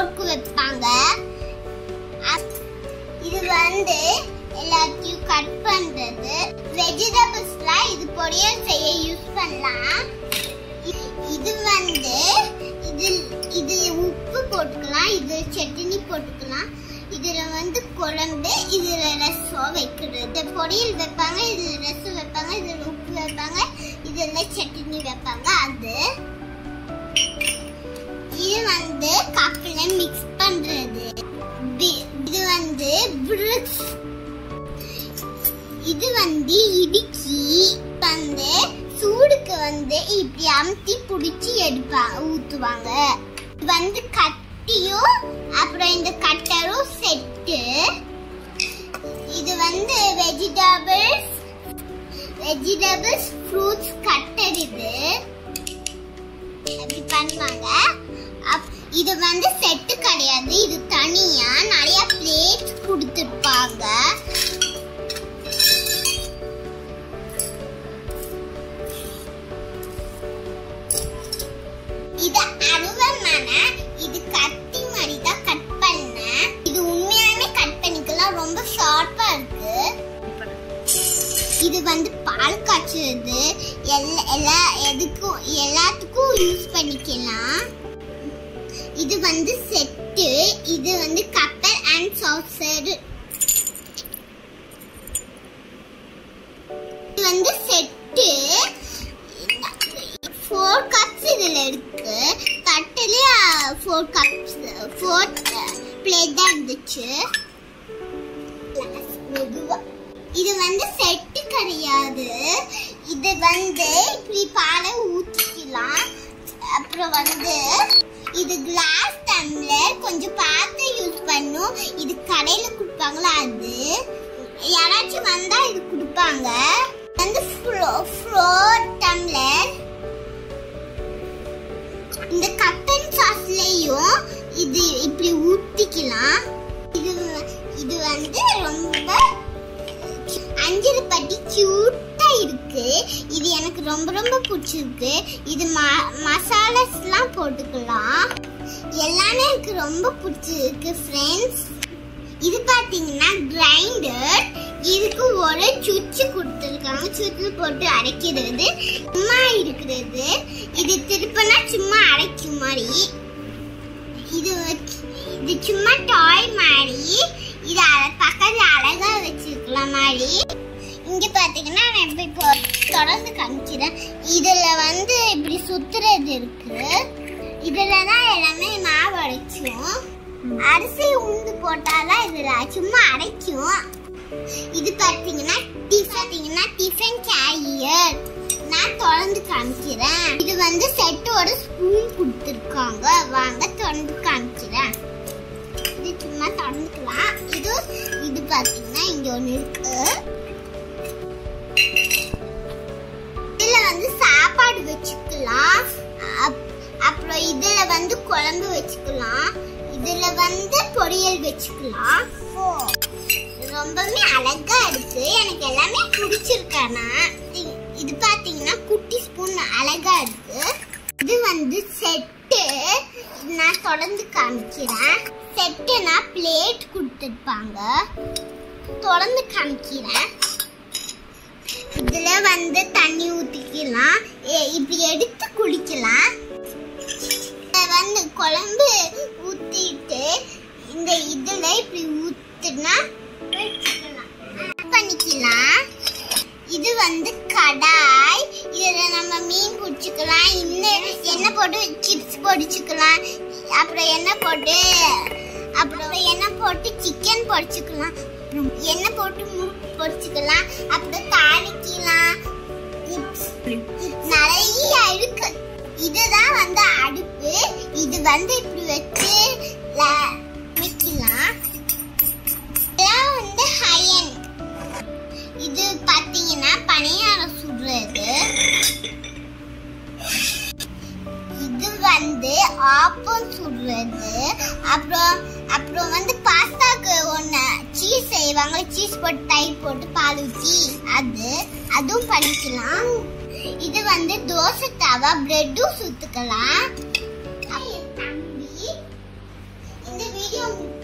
ஃபோர்க்கு வைப்பாங்க அப்- இது வந்து எல்லாத்தையும் கட் பண்றது வெஜிடபிள்ஸ்லாம் இது பொரியல் செய்ய யூஸ் பண்ணலாம் இ- இது வந்து இது இது உப்பு போட்டுக்கலாம் இது சட்னி போட்டுக்கலாம் இதுல வந்து குழம்பு இதுல ரசம் வைக்கிறது பொரியல் வைப்பாங்க இதுல ரசம் வைப்பாங்க இதுல உப்பு வைப்பாங்க இதுல சட்னி வைப்பாங்க அது இது வந்து கப்பில மிக்ஸ் பண்றது தி- இது வந்து bricks. இது வந்து இடுக்கி வந்து சூடுக்கு வந்து இப்படி அமுத்தி புடிச்சு எடுப்பா ஊத்துவாங்க இது வந்து கட்டியும் அப்புறம் இந்த கட்டரும் செட்டு இது வந்து வெஜிடபிள்ஸ் வெஜிடபிள்ஸ் ஃப்ரூட்ஸ் கட்டர் இது அப்படி பண்ணுவாங்க அப்- இது வந்து செட்டு கிடையாது இது தனியா நிறைய பிளேட்ஸ் கொடுத்துருப்பாங்க இது அருவமான இது கத்தி மாதிரி தான் கட் பண்ணேன் இது உண்மையாலுமே கட் பண்ணிக்கலாம் ரொம்ப ஷார்ப்பா இருக்கு இது வந்து பால் காய்ச்சுறது எல்லா எல்லா எதுக்கும் எல்லாத்துக்கும் யூஸ் பண்ணிக்கலாம் இது வந்து செட்டு இது வந்து கப்பர் அண்ட் சாசர் இது வந்து செட்டு ஃபோர் கப்ஸ் இதுல இருக்கு தட்டுலயே ஃபோர் கப்ஸ் ஃபோர் பிளேட் தான் இருந்துச்சு மெதுவா இது வந்து செட்டு கிடையாது இது வந்து இப்படி பாலை ஊத்திக்கலாம் அப்புறம் வந்து இது கிளாஸ் டம்ளர் கொஞ்சம் பார்த்து யூஸ் பண்ணும் இது கடையில கொடுப்பாங்களா அது யாராச்சும் வந்தா இது கொடுப்பாங்க வந்து ஃப்ளோர் டம்ளர் இந்த கப்பன் சாஸ்லயும் இது இப்படி ஊத்திக்கலாம் இது இது வந்து ரொம்ப அஞ்சல் பட்டி கியூட்டா இருக்கு இது எனக்கு ரொம்ப ரொம்ப பிடிச்சிருக்கு இது மசாலாஸ்லாம் போட்டுக்கலாம் எல்லாமே எனக்கு ரொம்ப பிடிச்சிருக்கு ஃப்ரெண்ட்ஸ் இது பாத்தீங்கன்னா கிரைண்டர் இதுக்கு ஒரு சுவிட்ச் கொடுத்துருக்காங்க சுவிட்ச் போட்டு அரைக்கிறது சும்மா இருக்கிறது இது திருப்பினா சும்மா அரைக்கும் மாதிரி இது வச்சு- இது சும்மா டாய் மாதிரி இது அழ- பக்கத்துல அழகா வச்சிருக்கலாம் மாதிரி இங்க பாத்தீங்கன்னா நான் இப்ப இப்போ தொடர்ந்து காமிக்கிறேன் இதுல வந்து இப்படி சுத்துறது இருக்கு இதுல தான் எல்லாமே மாவு அரைக்கும் அரிசி உளுந்து போட்டாதான் இதுல சும்மா அரைக்கும் இது பாத்தீங்கன்னா டிஃபன் பாத்தீங்கன்னா டிஃபன் கேரியர் நான் தொடர்ந்து காமிக்கிறேன் இது வந்து செட்டோட ஸ்பூன் கொடுத்துருக்காங்க வாங்க தொடர்ந்து காமிக்கிறேன் இது சும்மா தொடர்ந்துக்கலாம் இது இது பாத்தீங்கன்னா இங்க ஒண்ணு இருக்கு இதுல வந்து சாப்பாடு வச்சுக்கலாம் அப்- அப்புறம் இதுல வந்து குழம்பு வச்சுக்கலாம் இதுல வந்து பொரியல் வச்சுக்கலாம் ரொம்பவே அழகா இருக்கு எனக்கு எல்லாமே பிடிச்சிருக்கானா இது பாத்தீங்கன்னா குட்டி ஸ்பூன் அழகா இருக்கு இது வந்து செட்டு நான் தொடர்ந்து காமிக்கிறேன் செட்டுனா பிளேட் கொடுத்துருப்பாங்க தொடர்ந்து காமிக்கிறேன் இதுல வந்து தண்ணி ஊத்திக்கலாம் எ- இப்படி எடுத்து குடிக்கலாம் இதுல வந்து குழம்பு ஊத்திட்டு இந்த இதுல இப்படி ஊத்துனா வச்சுக்கலாம். பண்ணிக்கலாம் இது வந்து கடாய் இதுல நம்ம மீன் பிடிச்சிக்கலாம் இன்னும் எண்ணெய் போட்டு சிப்ஸ் பொடிச்சுக்கலாம் அப்புறம் எண்ணெய் போட்டு அப்புறம் எண்ணெய் போட்டு சிக்கன் பொரிச்சுக்கலாம் அப்புறம் எண்ணெய் போட்டு முறுக்கு பொரிச்சுக்கலாம் அப்புறம் தாளிக்கலாம் chips. நிறைய இருக்கு இதுதான் வந்து அடுப்பு இது வந்து இப்படி வச்சு ல- வைக்கலாம் இதான் வந்து ஹயன் இது பாத்தீங்கன்னா பணியாரம் சுடுறது இது வந்து ஆப்பம் சுடுறது அப்புறம் அப்புறம் வந்து பாஸ்தாக்கு ஒன்று சீஸ் செய்வாங்க சீஸ் போட்டு தயிர் போட்டு பால் ஊற்றி அது அதுவும் பண்ணிக்கலாம் இது வந்து தோசை தவா பிரெட்டும் சுத்துக்கலாம் என் தம்பி வீடியோ